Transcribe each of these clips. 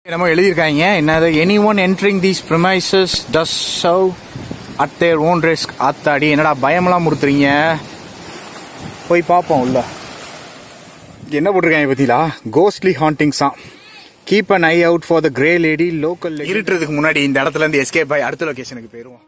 நம்ம எழுதியிருக்காங்க என்னது any one entering these premises does so at their own risk ஆத்தாடி என்னடா பயமெல்லாம் முடுத்துறீங்க போய் பார்ப்போம் உள்ள என்ன போட்டிருக்காங்க பத்திலா கோஸ்ட்லி ஹாண்டிங்ஸா keep an eye out for the grey lady local இருட்டுறதுக்கு முன்னாடி இந்த இடத்துல இருந்து எஸ்கேப் ஆகி அடுத்த லொகேஷனுக்கு போயிருவோம்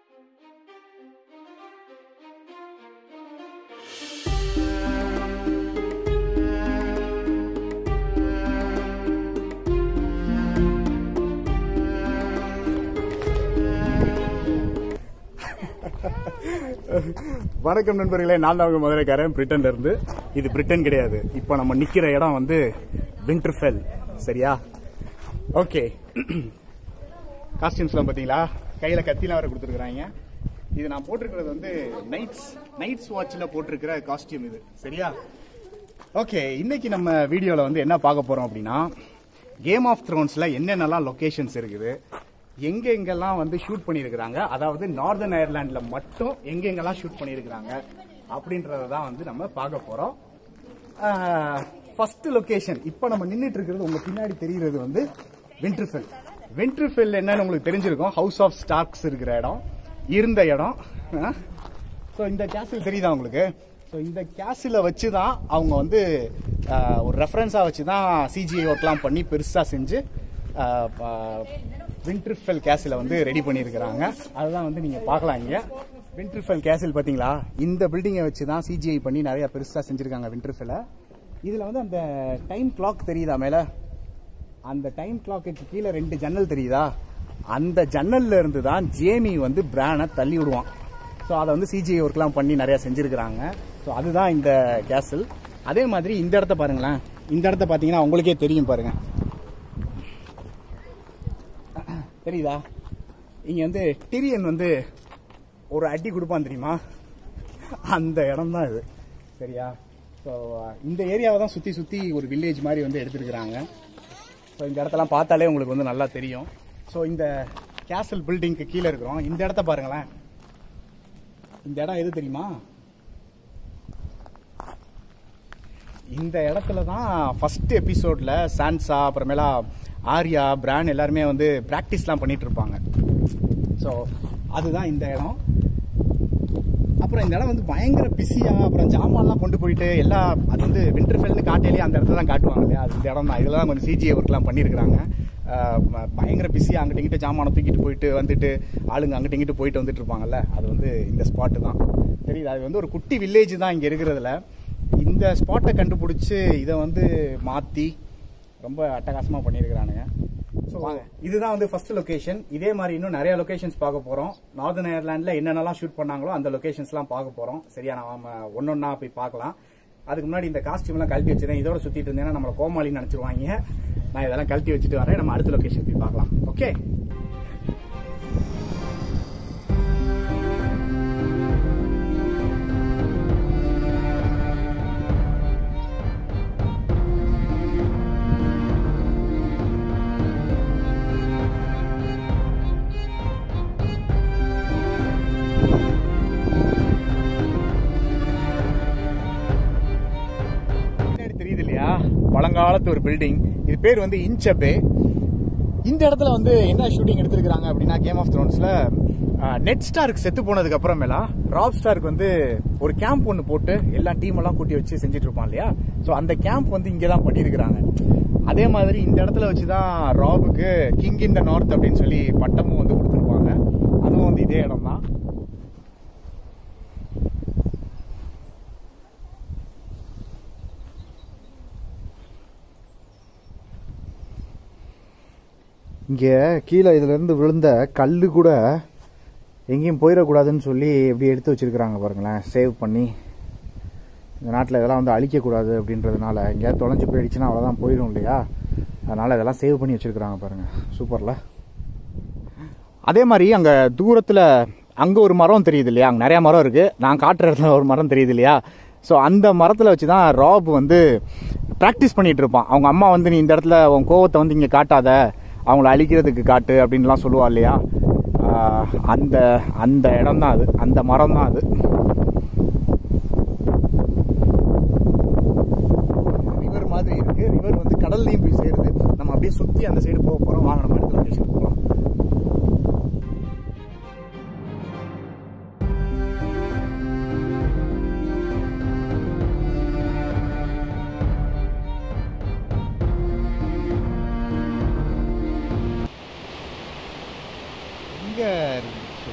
வணக்கம் நண்பர்களே நான் தான் உங்க மதுரைக்காரன் பிரிட்டன்ல இருந்து இது பிரிட்டன் கிடையாது இப்போ நம்ம நிக்கிற இடம் வந்து விண்டர்ஃபெல் சரியா ஓகே காஸ்டியூம்ஸ்லாம் பாத்தீங்களா கையில கத்திலாம் வேற கொடுத்துருக்காங்க இது நான் போட்டிருக்கிறது வந்து நைட்ஸ் நைட்ஸ் வாட்ச்ல போட்டிருக்கிற காஸ்டியூம் இது சரியா ஓகே இன்னைக்கு நம்ம வீடியோல வந்து என்ன பார்க்க போறோம் அப்படின்னா கேம் ஆஃப் த்ரோன்ஸ்ல என்னென்னலாம் லொகேஷன்ஸ் இருக்குது எங்க எங்கெல்லாம் வந்து ஷூட் பண்ணியிருக்கிறாங்க அதாவது நார்தர்ன் அயர்லாண்ட்ல மட்டும் எங்க எங்கெல்லாம் ஷூட் பண்ணியிருக்கிறாங்க அப்படின்றத தான் வந்து நம்ம பார்க்க போறோம் ஃபர்ஸ்ட் லொகேஷன் இப்போ நம்ம நின்றுட்டு இருக்கிறது உங்க பின்னாடி தெரிகிறது வந்து வென்ட்ரிஃபெல் வென்ட்ரிஃபெல் என்னன்னு உங்களுக்கு தெரிஞ்சிருக்கும் ஹவுஸ் ஆஃப் ஸ்டார்க்ஸ் இருக்கிற இடம் இருந்த இடம் ஸோ இந்த கேசில் தெரியுதா உங்களுக்கு ஸோ இந்த கேசில் வச்சு தான் அவங்க வந்து ஆஹ், ஒரு ரெஃபரன்ஸாக வச்சு தான் சிஜிஐ ஒர்க்லாம் பண்ணி பெருசாக செஞ்சு வின்ட்ரிஃபெல் கேசில் வந்து ரெடி பண்ணியிருக்கிறாங்க அதுதான் வந்து நீங்கள் பார்க்கலாம் இங்கே வின்ட்ரிஃபெல் கேசில் பார்த்தீங்களா இந்த பில்டிங்கை வச்சு தான் சிஜிஐ பண்ணி நிறைய பெருசாக செஞ்சுருக்காங்க வின்ட்ரிஃபெல்லை இதில் வந்து அந்த டைம் கிளாக் தெரியுதா மேலே அந்த டைம் கிளாக்கு கீழே ரெண்டு ஜன்னல் தெரியுதா அந்த ஜன்னல்ல இருந்து தான் ஜேமி வந்து பிரானை தள்ளி விடுவான் ஸோ அதை வந்து சிஜிஐ ஒர்க்லாம் பண்ணி நிறைய செஞ்சிருக்கிறாங்க ஸோ அதுதான் இந்த கேசல் அதே மாதிரி இந்த இடத்த பாருங்களேன் இந்த இடத்த பார்த்தீங்கன்னா உங்களுக்கே தெரியும் பாருங்க தெரியுதா இங்க வந்து டிரியன் வந்து ஒரு அடி கொடுப்பான் தெரியுமா அந்த இடம் தான் இது சரியா ஸோ இந்த ஏரியாவை தான் சுற்றி சுற்றி ஒரு வில்லேஜ் மாதிரி வந்து எடுத்துருக்குறாங்க ஸோ இந்த இடத்தெல்லாம் பார்த்தாலே உங்களுக்கு வந்து நல்லா தெரியும் ஸோ இந்த கேசல் பில்டிங்க்கு கீழே இருக்கிறோம் இந்த இடத்த பாருங்களேன் இந்த இடம் எது தெரியுமா இந்த இடத்துல தான் ஃபர்ஸ்ட் எபிசோட்ல சான்சா அப்புறமேலா ஆர்யா பிரான் எல்லாருமே வந்து ப்ராக்டிஸ்லாம் பண்ணிட்டு இருப்பாங்க ஸோ அதுதான் இந்த இடம் அப்புறம் இந்த இடம் வந்து பயங்கர பிஸியா அப்புறம் ஜாமான்லாம் கொண்டு போயிட்டு எல்லா அது வந்து விண்டர்ஃபெல்னு காட்டையிலேயே அந்த இடத்துல தான் காட்டுவாங்க இல்லையா அது இந்த இடம் தான் இதில் தான் கொஞ்சம் சிஜிஐ ஒர்க்லாம் பண்ணியிருக்கிறாங்க அஹ் ம- பயங்கர பிஸியாக அங்கிட்ட இங்கிட்ட ஜாமானை தூக்கிட்டு போயிட்டு வந்துட்டு ஆளுங்க அங்கிட்ட இங்கிட்டு போயிட்டு வந்துட்டு இருப்பாங்கல்ல அது வந்து இந்த ஸ்பாட்டு தான் தெரியுது அது வந்து ஒரு குட்டி வில்லேஜ் தான் இங்கே இருக்கிறதுல இந்த ஸ்பாட்டை கண்டுபிடிச்சி இதை வந்து மாற்றி ரொம்ப அட்டகாசமாக பண்ணியிருக்கிறானுங்க ஸோ இதுதான் வந்து ஃபர்ஸ்ட் லொகேஷன் இதே மாதிரி இன்னும் நிறைய லொகேஷன்ஸ் பார்க்க போறோம் நார்தன் அயர்லாண்ட்ல என்னென்னலாம் ஷூட் பண்ணாங்களோ அந்த லொகேஷன்ஸ்லாம் பார்க்க போறோம் சரியா நாம ஒன்னொன்னா போய் பார்க்கலாம் அதுக்கு முன்னாடி இந்த காஸ்டியூம் எல்லாம் கழட்டி வச்சிருந்தேன் இதோட சுத்திட்டு இருந்தேன்னா நம்மள கோமாளின்னு நினைச்சிருவாங்க நான் இதெல்லாம் கழட்டி வச்சுட்டு வரேன் நம்ம அடுத்த லொகேஷன் போய் பார்க்கலாம் ஓகே பின்னாடி தெரியுது இல்லையா பழங்காலத்து ஒரு பில்டிங் இது பேர் வந்து இன்ச்சபே இந்த இடத்துல வந்து என்ன ஷூட்டிங் எடுத்திருக்காங்க அப்படின்னா கேம் ஆஃப் த்ரோன்ஸ்ல நெட் ஸ்டாருக்கு செத்து போனதுக்கு அப்புறமேலா ராப் ஸ்டாருக்கு வந்து ஒரு கேம்ப் ஒன்று போட்டு எல்லா டீம் எல்லாம் கூட்டி வச்சு செஞ்சுட்டு இருப்பான் இல்லையா ஸோ அந்த கேம்ப் வந்து இங்கே தான் பண்ணியிருக்கிறாங்க அதே மாதிரி இந்த இடத்துல வச்சு தான் ராபுக்கு கிங் இன் த நார்த் அப்படின்னு சொல்லி பட்டமும் வந்து கொடுத்துருப்பாங்க அதுவும் வந்து இதே இடம் தான் இங்கே கீழே இதிலிருந்து விழுந்த கல் கூட எங்கேயும் போயிடக்கூடாதுன்னு சொல்லி எப்படி எடுத்து வச்சிருக்கிறாங்க பாருங்களேன் சேவ் பண்ணி இந்த நாட்டில் இதெல்லாம் வந்து அழிக்கக்கூடாது அப்படின்றதுனால எங்கேயாவது தொலைஞ்சு போயிடுச்சுன்னா அவ்வளோதான் போயிடும் இல்லையா அதனால் இதெல்லாம் சேவ் பண்ணி வச்சிருக்கிறாங்க பாருங்கள் சூப்பரில் அதே மாதிரி அங்கே தூரத்தில் அங்கே ஒரு மரம் தெரியுது இல்லையா அங்கே நிறையா மரம் இருக்குது நான் காட்டுற இடத்துல ஒரு மரம் தெரியுது இல்லையா ஸோ அந்த மரத்தில் வச்சு தான் ராப் வந்து ப்ராக்டிஸ் பண்ணிட்டு இருப்பான் அவங்க அம்மா வந்து நீ இந்த இடத்துல உன் கோவத்தை வந்து இங்கே காட்டாத அவங்கள அழிக்கிறதுக்கு காட்டு அப்படின்லாம் சொல்லுவா இல்லையா ஆஹ் அந்த அந்த இடம் தான் அது அந்த மரம் தான் அது ரிவர் மாதிரி இருக்கு ரிவர் வந்து கடல்லையும் போய் சேருது நம்ம அப்படியே சுத்தி சுற்றி அந்த சைடு போக போகிறோம் வாங்க நம்ம அடுத்த லொக்கேஷன் போகலாம் எங்க இருந்துச்சு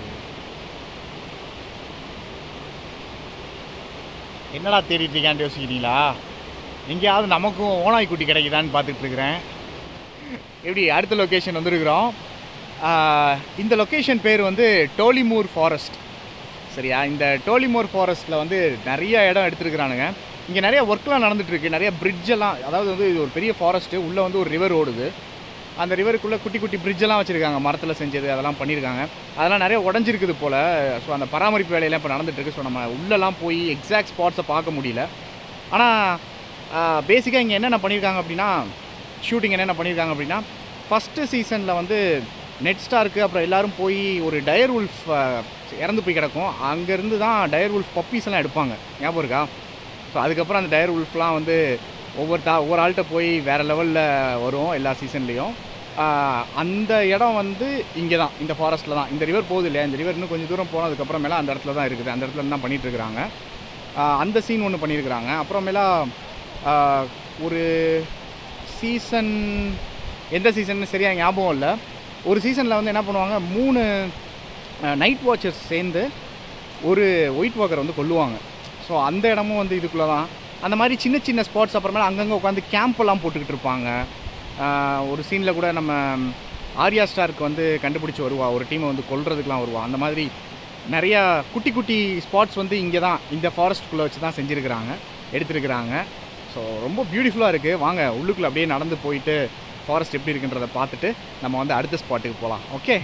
என்னடா தேடிட்டு இருக்கான்னு யோசிக்கிறீங்களா எங்கேயாவது நமக்கும் ஓனாய் குட்டி கிடைக்குதான்னு பார்த்துட்டு இருக்கிறேன் எப்படி அடுத்த லொக்கேஷன் வந்திருக்கிறோம் ஆஹ், இந்த லொக்கேஷன் பேர் வந்து டோலிமூர் ஃபாரஸ்ட் சரியா இந்த டோலிமோர் ஃபாரஸ்ட்டில் வந்து நிறைய இடம் எடுத்துருக்குறானுங்க இங்கே நிறைய ஒர்க்லாம் நடந்துட்டுருக்கு நிறைய bridge எல்லாம் அதாவது வந்து இது ஒரு பெரிய ஃபாரஸ்ட்டு உள்ளே வந்து ஒரு ரிவர் ஓடுது அந்த ரிவருக்குள்ளே குட்டி குட்டி bridge எல்லாம் வச்சுருக்காங்க மரத்தில் செஞ்சது அதெல்லாம் பண்ணியிருக்காங்க அதெல்லாம் நிறைய உடஞ்சிருக்குது போல் ஸோ அந்த பராமரிப்பு வேலையெல்லாம் இப்போ நடந்துட்டுருக்கு ஸோ நம்ம உள்ளெல்லாம் போய் எக்ஸாக்ட் ஸ்பாட்ஸை பார்க்க முடியல ஆனால் பேசிக்காக இங்கே என்னென்ன பண்ணியிருக்காங்க அப்படின்னா ஷூட்டிங் என்னென்ன பண்ணியிருக்காங்க அப்படின்னா ஃபஸ்ட்டு சீசனில் வந்து நெட் ஸ்டாருக்கு அப்புறம் எல்லாரும் போய் ஒரு டயர் உல்ஃப் இறந்து போய் கிடக்கும் அங்கேருந்து தான் டயர் உல்ஃப் பப்பீஸ் எல்லாம் எடுப்பாங்க ஞாபகம் இருக்கா ஸோ அதுக்கப்புறம் அந்த டயர் உல்ஃப்லாம் வந்து ஒவ்வொரு தா ஒவ்வொரு ஆள்கிட்ட போய் வேறு லெவலில் வரும் எல்லா சீசன்லேயும் அந்த இடம் வந்து இங்கே தான் இந்த ஃபாரஸ்ட்டில் தான் இந்த ரிவர் போகுது இல்லையா இந்த ரிவர் இன்னும் கொஞ்சம் தூரம் போனதுக்கப்புறமேல அந்த இடத்துல தான் இருக்குது அந்த இடத்துல தான் பண்ணிட்டு இருக்கிறாங்க ஆஹ் அந்த சீன் ஒன்று பண்ணியிருக்கிறாங்க அப்புறமேலா ஆஹ் ஒரு சீசன் எந்த சீசன் சரியாக ஞாபகம் இல்லை ஒரு சீசனில் வந்து என்ன பண்ணுவாங்க மூணு நைட் வாட்சர்ஸ் சேர்ந்து ஒரு ஒயிட் வாக்கர் வந்து கொல்லுவாங்க ஸோ அந்த இடமும் வந்து இதுக்குள்ளே தான் அந்த மாதிரி சின்ன சின்ன ஸ்பாட்ஸ் அப்புறமேல அங்கங்கே உட்காந்து கேம்ப்பெல்லாம் போட்டுக்கிட்டு இருப்பாங்க ஆஹ் ஒரு சீனில் கூட நம்ம ஆர்யா ஸ்டாருக்கு வந்து கண்டுபிடிச்சி வருவா ஒரு டீமை வந்து கொல்றதுக்குலாம் வருவா அந்த மாதிரி நிறையா குட்டி குட்டி ஸ்பாட்ஸ் வந்து இங்கே தான் இந்த ஃபாரஸ்ட்குள்ளே வச்சு தான் செஞ்சுருக்கிறாங்க எடுத்திருக்கிறாங்க ஸோ ரொம்ப பியூட்டிஃபுல்லாக இருக்குது வாங்க உள்ளுக்குள்ளே அப்படியே நடந்து போயிட்டு ஃபாரஸ்ட் எப்படி இருக்குன்றதை பார்த்துட்டு நம்ம வந்து அடுத்த ஸ்பாட்டுக்கு போகலாம் ஓகே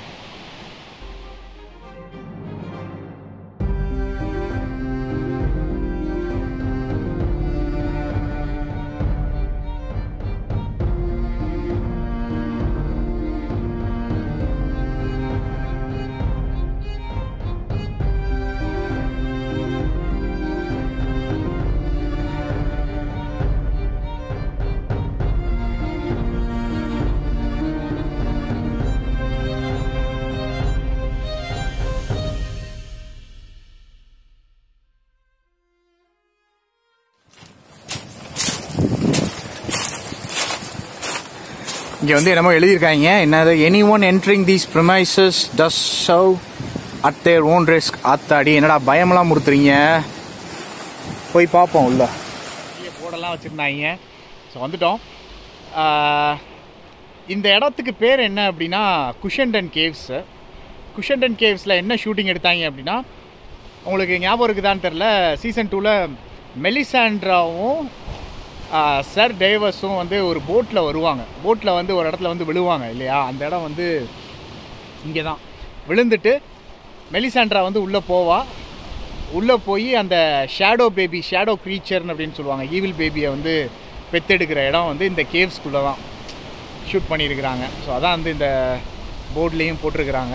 இங்கே வந்து என்னமோ எழுதியிருக்காங்க என்னது any one entering these premises does so at their own risk அத்தாடி என்னடா பயமெல்லாம் முறுத்துறீங்க போய் பார்ப்போம் உள்ள போர்டெல்லாம் வச்சுருந்தாங்க ஸோ வந்துட்டோம் ஆஹ், இந்த இடத்துக்கு பேர் என்ன அப்படின்னா குஷன்டன் கேவ்ஸு குஷன்டன் கேவ்ஸில் என்ன ஷூட்டிங் எடுத்தாங்க அப்படின்னா உங்களுக்கு ஞாபகம் இருக்குதான்னு தெரில சீசன் டூவில் மெலிசாண்ட்ராவும் சர் டேவஸும் வந்து ஒரு போட்டில் வருவாங்க போட்டில் வந்து ஒரு இடத்துல வந்து விழுவாங்க இல்லையா அந்த இடம் வந்து இங்கே தான் விழுந்துட்டு மெலிசாண்ட்ரா வந்து உள்ளே போவா உள்ளே போய் அந்த ஷேடோ பேபி ஷேடோ க்ரீச்சர்னு அப்படின்னு சொல்லுவாங்க ஈவில் பேபியை வந்து பெத்தெடுக்கிற இடம் வந்து இந்த கேவ்ஸ்குள்ளே தான் ஷூட் பண்ணியிருக்கிறாங்க ஸோ அதான் வந்து இந்த போர்ட்லேயும் போட்டிருக்கிறாங்க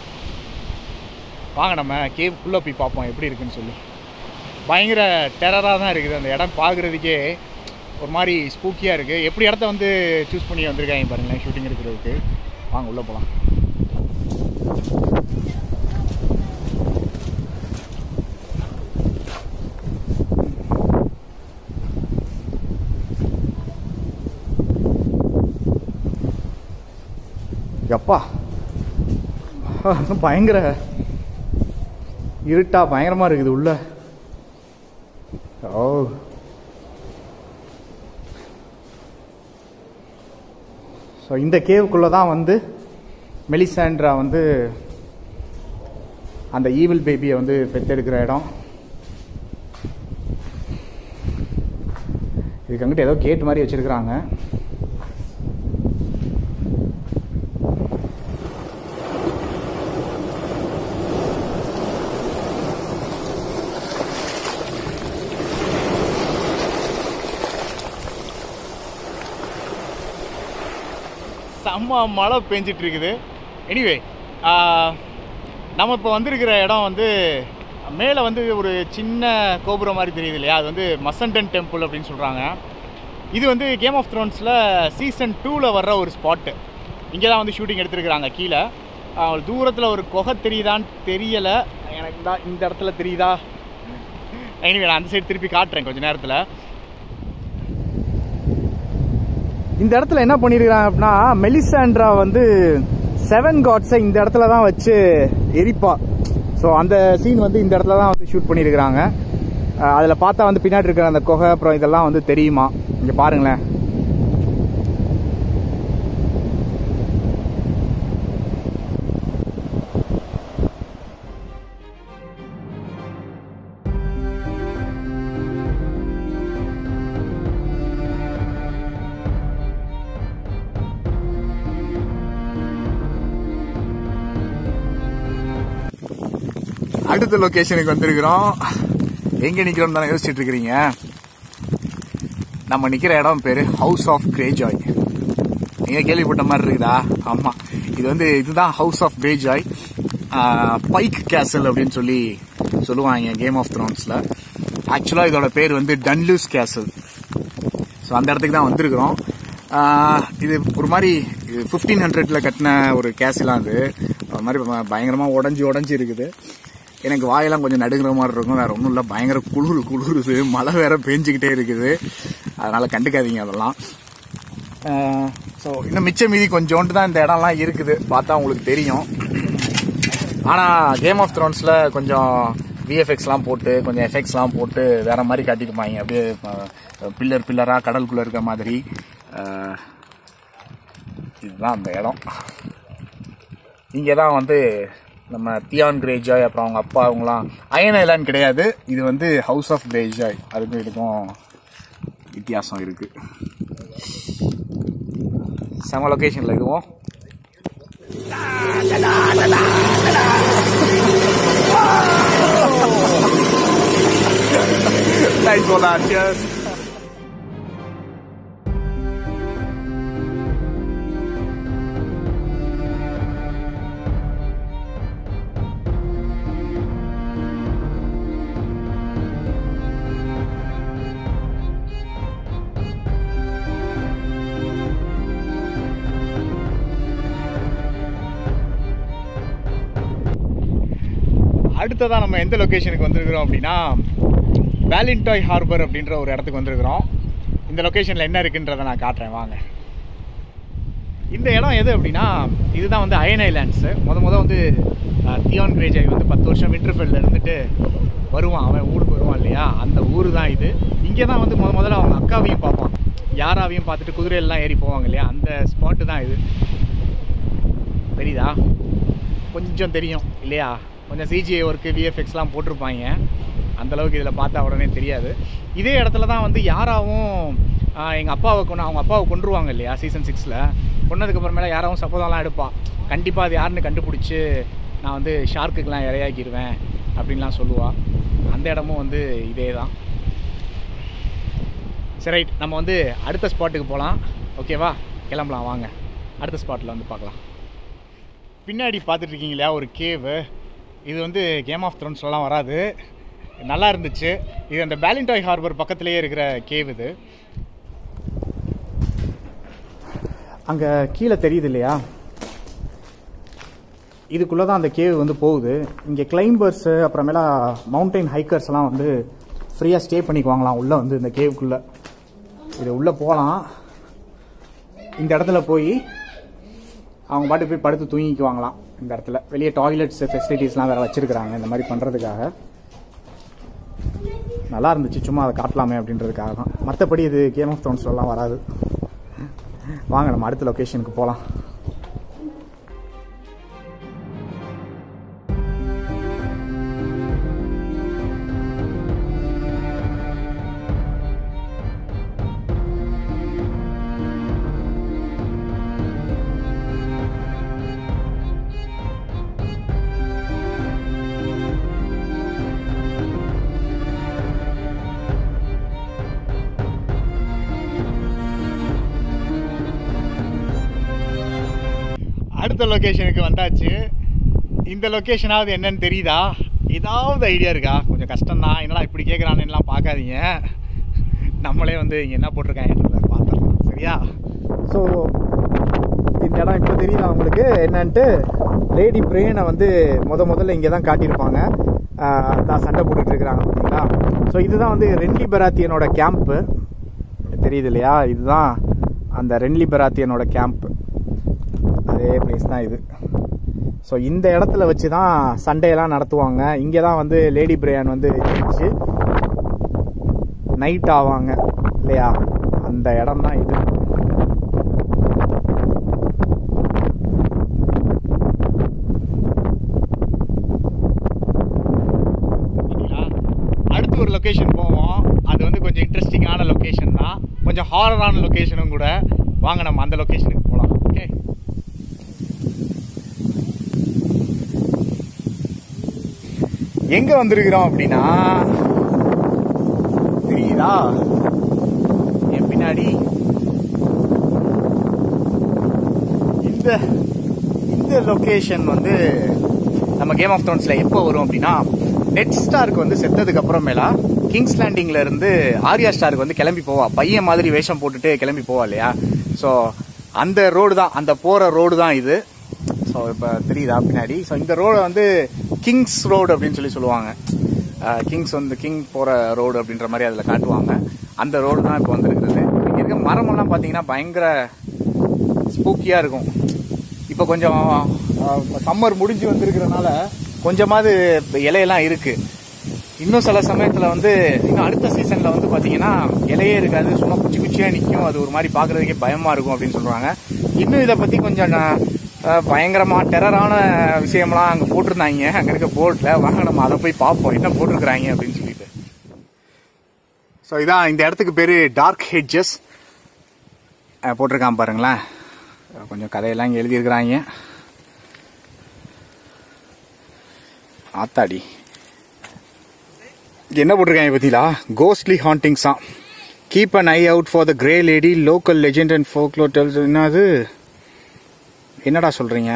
வாங்க நம்ம கேவ்க்குள்ளே போய் பார்ப்போம் எப்படி இருக்குன்னு சொல்லி பயங்கர டெரராக தான் இருக்குது அந்த இடம் பார்க்குறதுக்கே ஒரு மாதிரி ஸ்பூக்கியாக இருக்குது எப்படி இடத்த வந்து சூஸ் பண்ணி வந்திருக்காங்க பாருங்களேன் ஷூட்டிங் எடுக்கிறதுக்கு வாங்க உள்ளே போகலாம் எப்பா பயங்கர இருட்டா பயங்கரமாக இருக்குது உள்ள ஓ ஸோ இந்த கேவுக்குள்ளே தான் வந்து மெலிசாண்ட்ரா வந்து அந்த ஈவில் பேபியை வந்து பெற்றெடுக்கிற இடம் இதுக்கு அங்கிட்ட ஏதோ கேட் மாதிரி வச்சிருக்கிறாங்க செம்ம மழை பெஞ்சிட்டு இருக்குது எனிவே நம்ம இப்போ வந்திருக்கிற இடம் வந்து மேலே வந்து ஒரு சின்ன கோபுரம் மாதிரி தெரியுது இல்லையா அது வந்து மசண்டன் டெம்பிள் அப்படின்னு சொல்கிறாங்க இது வந்து கேம் ஆஃப் த்ரோன்ஸில் சீசன் டூவில் வர்ற ஒரு ஸ்பாட்டு இங்கே தான் வந்து ஷூட்டிங் எடுத்திருக்கிறாங்க கீழே தூரத்தில் ஒரு குகை தெரியுதான்னு தெரியலை எனக்கு தான் இந்த இடத்துல தெரியுதா எனிவே நான் அந்த சைடு திருப்பி காட்டுறேன் கொஞ்ச நேரத்தில் இந்த இடத்துல என்ன பண்ணியிருக்கிறாங்க அப்படின்னா மெலிசாண்ட்ரா வந்து செவன் காட்ஸை இந்த இடத்துல தான் வச்சு எரிப்பா ஸோ அந்த சீன் வந்து இந்த இடத்துல தான் வந்து ஷூட் பண்ணியிருக்கிறாங்க அதில் பார்த்தா வந்து பின்னாடி இருக்கிற அந்த குகை அப்புறம் இதெல்லாம் வந்து தெரியுமா இங்கே பாருங்களேன் அடுத்த லொகேஷனுக்கு வந்திருக்கிறோம் எங்க நிக்கிறோம் தானே யோசிச்சுட்டு இருக்கிறீங்க நம்ம நிக்கிற இடம் பேரு ஹவுஸ் ஆஃப் கிரேஜாய் நீங்க கேள்விப்பட்ட மாதிரி இருக்குதா ஆமா இது வந்து இதுதான் house of Greyjoy Pyke castle அப்படின்னு சொல்லி சொல்லுவாங்க கேம் ஆஃப் த்ரோன்ஸ்ல ஆக்சுவலா இதோட பேர் வந்து டன்லூஸ் கேசல் ஸோ அந்த இடத்துக்கு தான் வந்திருக்கிறோம் ஆஹ் இது ஒரு மாதிரி ஃபிஃப்டீன் ஹண்ட்ரட்ல கட்டின ஒரு கேஸ்லாம் அது ஒரு மாதிரி ப- பயங்கரமா உடஞ்சி உடஞ்சி இருக்குது எனக்கு வாயெல்லாம் கொஞ்சம் நடுங்கிற மாதிரி இருக்கும் வேற ஒன்றும் இல்லை பயங்கர குளிர் குளிருது மழை வேற பெஞ்சுக்கிட்டே இருக்குது அதனால கண்டுக்காதீங்க அதெல்லாம் ஸோ இன்னும் மிச்ச மீதி கொஞ்சோண்டு தான் இந்த இடம்லாம் இருக்குது பார்த்தா உங்களுக்கு தெரியும் ஆனால் கேம் ஆஃப் த்ரோன்ஸில் கொஞ்சம் விஎஃப்எக்ஸ்லாம் போட்டு கொஞ்சம் எஃபெக்ட்ஸ்லாம் போட்டு வேற மாதிரி காட்டியிருப்பாங்க அப்படியே பில்லர் பில்லராக கடலுக்குள்ளே இருக்க மாதிரி அஹ், இதுதான் அந்த இடம் இங்கே தான் வந்து நம்ம தியான் கிரேஜாய் அப்புறம் அவங்க அப்பா அவங்களாம் அயன் ஐலாண்ட் கிடையாது இது வந்து ஹவுஸ் ஆஃப் கிரேஜாய் அதுக்கும் இதுக்கும் வித்தியாசம் இருக்கு செம லொக்கேஷனில் இதுவும் Thanks for that. Cheers. அடுத்ததாக நம்ம எந்த லொக்கேஷனுக்கு வந்திருக்கிறோம் அப்படின்னா வேலின்டாய் ஹார்பர் அப்படின்ற ஒரு இடத்துக்கு வந்திருக்கிறோம் இந்த லொக்கேஷனில் என்ன இருக்குன்றதை நான் காட்டுறேன் வாங்க இந்த இடம் எது அப்படின்னா இதுதான் வந்து அயன் ஐலாண்ட்ஸு முத முத வந்து அஹ், தியான் கிரேஜாய் வந்து பத்து வருஷம் விண்டர்ஃபெல்ல இருந்துட்டு வருவான் அவன் ஊருக்கு வருவான் இல்லையா அந்த ஊர் தான் இது இங்கே தான் வந்து முத முதல்ல அவங்க அக்காவையும் பார்ப்பான் யாராவையும் பார்த்துட்டு குதிரையெல்லாம் ஏறி போவாங்க இல்லையா அந்த ஸ்பாட்டு தான் இது தெரியுதா கொஞ்சம் தெரியும் இல்லையா கொஞ்சம் சிஜிஐ ஒர்க்கு விஎஃப்எக்ஸ்லாம் போட்டிருப்பாங்க அந்த அளவுக்கு இதில் பார்த்தா உடனே தெரியாது இதே இடத்துல தான் வந்து யாராவும் எங்கள் அப்பாவை கொண்டு அவங்க அப்பாவை கொண்டுருவாங்க இல்லையா சீசன் சிக்ஸில் கொண்டதுக்கப்புறமேல யாராவும் சப்போதம்லாம் எடுப்பான் கண்டிப்பாக அது யாருன்னு கண்டுபிடிச்சி நான் வந்து ஷார்க்குக்கெலாம் இரையாக்கிடுவேன் அப்படின்லாம் சொல்லுவாள் அந்த இடமும் வந்து இதே தான் சரி ரைட் நம்ம வந்து அடுத்த ஸ்பாட்டுக்கு போகலாம் ஓகேவா கிளம்பலாம் வாங்க அடுத்த ஸ்பாட்டில் வந்து பார்க்கலாம் பின்னாடி பார்த்துட்டு இருக்கீங்க இல்லையா ஒரு கேவு இது வந்து கேம் ஆஃப் த்ரோன்ஸ்லாம் வராது நல்லா இருந்துச்சு இது அந்த பேலின்டாய் ஹார்பர் பக்கத்துலேயே இருக்கிற கேவ் இது அங்கே கீழே தெரியுது இல்லையா இதுக்குள்ளே தான் அந்த கேவ் வந்து போகுது இங்கே கிளைம்பர்ஸு அப்புறமேலா மவுண்டைன் ஹைக்கர்ஸ்லாம் வந்து ஃப்ரீயாக ஸ்டே பண்ணிக்குவாங்களாம் உள்ளே வந்து இந்த கேவுக்குள்ளே இது உள்ளே போகலாம் இந்த இடத்துல போய் அவங்க பாட்டு போய் படுத்து தூங்கிக்குவாங்களாம் இந்த இடத்துல வெளியே டாய்லெட்ஸ் ஃபெசிலிட்டிஸ்லாம் வேறு வச்சுருக்குறாங்க இந்த மாதிரி பண்ணுறதுக்காக நல்லா இருந்துச்சு சும்மா அதை காட்டலாமே அப்படின்றதுக்காக தான் மற்றபடி இது கேம் ஆஃப் த்ரோன்ஸ்லாம் வராது வாங்க நம்ம அடுத்த லொக்கேஷனுக்கு போகலாம் அடுத்த லொக்கேஷனுக்கு வந்தாச்சு இந்த லொக்கேஷனாவது என்னன்னு தெரியுதா ஏதாவது ஐடியா இருக்கா கொஞ்சம் கஷ்டம்தான் என்னடா இப்படி கேட்குறானுலாம் பார்க்காதீங்க நம்மளே வந்து இங்கே என்ன போட்டிருக்காங்கன்றத யா ஸோ இந்த இடம் இப்போ தெரியுதா உங்களுக்கு என்னன்ட்டு லேடி பிரேனை வந்து முத முதல்ல இங்கே தான் காட்டியிருப்பாங்க ஆஹ் தான் சண்டை போட்டுட்டு இருக்கிறாங்க பார்த்தீங்களா ஸோ இதுதான் வந்து ரென்லி பராத்தியனோட கேம்ப்பு தெரியுது இல்லையா இதுதான் அந்த ரென்லி பராத்தியனோட கேம்ப் அதே பிளேஸ் தான் இது ஸோ இந்த இடத்துல வச்சு தான் சண்டையெல்லாம் நடத்துவாங்க இங்கே தான் வந்து லேடி பிரேன் வந்து ஜெயிச்சு நைட் ஆவாங்க இல்லையா அந்த இடம் தான் இது அடுத்து ஒரு லொக்கேஷன் போவோம் அது வந்து கொஞ்சம் இன்ட்ரெஸ்டிங்கான லொக்கேஷன் தான் கொஞ்சம் ஹாரரான லொக்கேஷனும் கூட வாங்க நம்ம அந்த லொக்கேஷனுக்கு போகலாம் ஓகே எங்க வந்திருக்கிறோம் அப்படின்னா தெரியுதா என் பின்னாடி இந்த இந்த லொகேஷன் வந்து நம்ம கேம் ஆஃப் த்ரோன்ஸ்ல எப்போ வரும் அப்படின்னா நெட் ஸ்டாருக்கு வந்து செத்ததுக்கு அப்புறமேலா கிங்ஸ் லேண்டிங்ல இருந்து ஆர்யா ஸ்டாருக்கு வந்து கிளம்பி போவா பையன் மாதிரி வேஷம் போட்டுட்டு கிளம்பி போவா இல்லையா ஸோ அந்த ரோடு தான் அந்த போற ரோடு தான் இது ஸோ இப்போ தெரியுதா பின்னாடி ஸோ இந்த ரோடை வந்து கிங்ஸ் ரோடு அப்படின்னு சொல்லி சொல்லுவாங்க கிங்ஸ் வந்து கிங் போகிற ரோடு அப்படின்ற மாதிரி அதில் காட்டுவாங்க அந்த ரோடு தான் இப்போ வந்திருக்கிறது இங்கே இருக்க மரமெல்லாம் பார்த்தீங்கன்னா பயங்கர ஸ்பூக்கியாக இருக்கும் இப்போ கொஞ்சம் சம்மர் முடிஞ்சு வந்திருக்கிறனால கொஞ்சமாவது இலையெல்லாம் இருக்கு இன்னும் சில சமயத்தில் வந்து இன்னும் அடுத்த சீசனில் வந்து பார்த்தீங்கன்னா இலையே இருக்காது சும்மா குச்சி குச்சியாக நிற்கும் அது ஒரு மாதிரி பார்க்குறதுக்கே பயமாக இருக்கும் அப்படின்னு சொல்கிறாங்க இன்னும் இதை பற்றி கொஞ்சம் நான் அஹ், பயங்கரமா டெரரான விஷயம்லாம் அங்கே போட்டிருந்தாங்க அங்கே இருக்க போர்டில் வாங்க நம்ம அதை போய் பார்ப்போம் என்ன போட்டிருக்கிறாங்க அப்படின்னு சொல்லிட்டு ஸோ இதான் இந்த இடத்துக்கு பேர் டார்க் ஹெட்ஜஸ் போட்டிருக்கான் பாருங்களேன் அஹ், கொஞ்சம் கதையெல்லாம் இங்கே எழுதியிருக்கிறாங்க ஆத்தாடி இங்க என்ன போட்டிருக்காங்க பத்திலா கோஸ்ட்லி ஹாண்டிங்ஸா keep an eye out for the grey lady local legend and folklore tells என்னது என்னடா சொல்றீங்க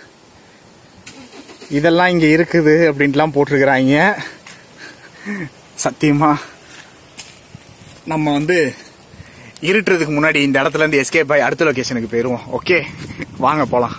இதெல்லாம் இங்க இருக்குது அப்படின்ட்டுலாம் போட்டிருக்கிறாங்க சத்தியமா நம்ம வந்து இருட்டுறதுக்கு முன்னாடி இந்த இடத்துல இருந்து எஸ்கேப் ஆகி அடுத்த லொகேஷனுக்கு போயிருவோம் ஓகே வாங்க போலாம்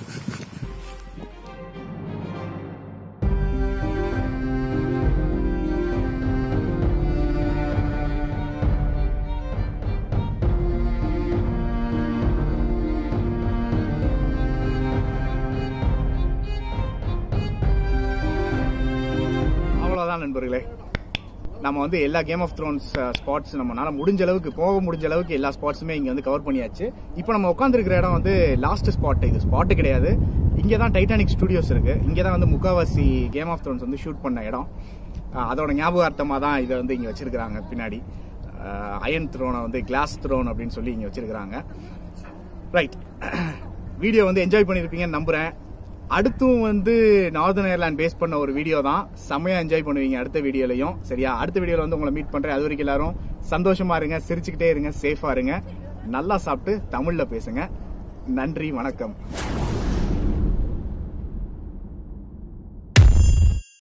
அவ்வளோதான் நண்பர்களே நம்ம வந்து எல்லா கேம் ஆஃப் த்ரோன்ஸ் ஸ்பாட்ஸ் நம்மனால முடிஞ்ச அளவுக்கு போக முடிஞ்ச அளவுக்கு எல்லா ஸ்பாட்ஸுமே இங்கே வந்து கவர் பண்ணியாச்சு இப்போ நம்ம உட்காந்துருக்கிற இடம் வந்து லாஸ்ட் ஸ்பாட் இது ஸ்பாட்டு கிடையாது இங்கே தான் டைட்டானிக் ஸ்டுடியோஸ் இருக்கு இங்கே தான் வந்து முக்காவாசி கேம் ஆஃப் த்ரோன்ஸ் வந்து ஷூட் பண்ண இடம் அஹ் அதோட ஞாபகார்த்தமாக தான் இதை வந்து இங்கே வச்சிருக்கிறாங்க பின்னாடி அயன் த்ரோனை வந்து கிளாஸ் த்ரோன் அப்படின்னு சொல்லி இங்கே வச்சிருக்கிறாங்க ரைட் வீடியோ வந்து என்ஜாய் பண்ணியிருப்பீங்கன்னு நம்புறேன் அடுத்தும் வந்து நார்தன் ஏர்லேண்ட் பேஸ் பண்ண ஒரு வீடியோ தான் செம்மையா என்ஜாய் பண்ணுவீங்க அடுத்த வீடியோலையும் சரியா அடுத்த வீடியோல வந்து உங்களை மீட் பண்றேன் அது வரைக்கும் எல்லாரும் சந்தோஷமா இருங்க சிரிச்சுக்கிட்டே இருங்க சேஃபா இருங்க நல்லா சாப்பிட்டு தமிழ்ல பேசுங்க நன்றி வணக்கம்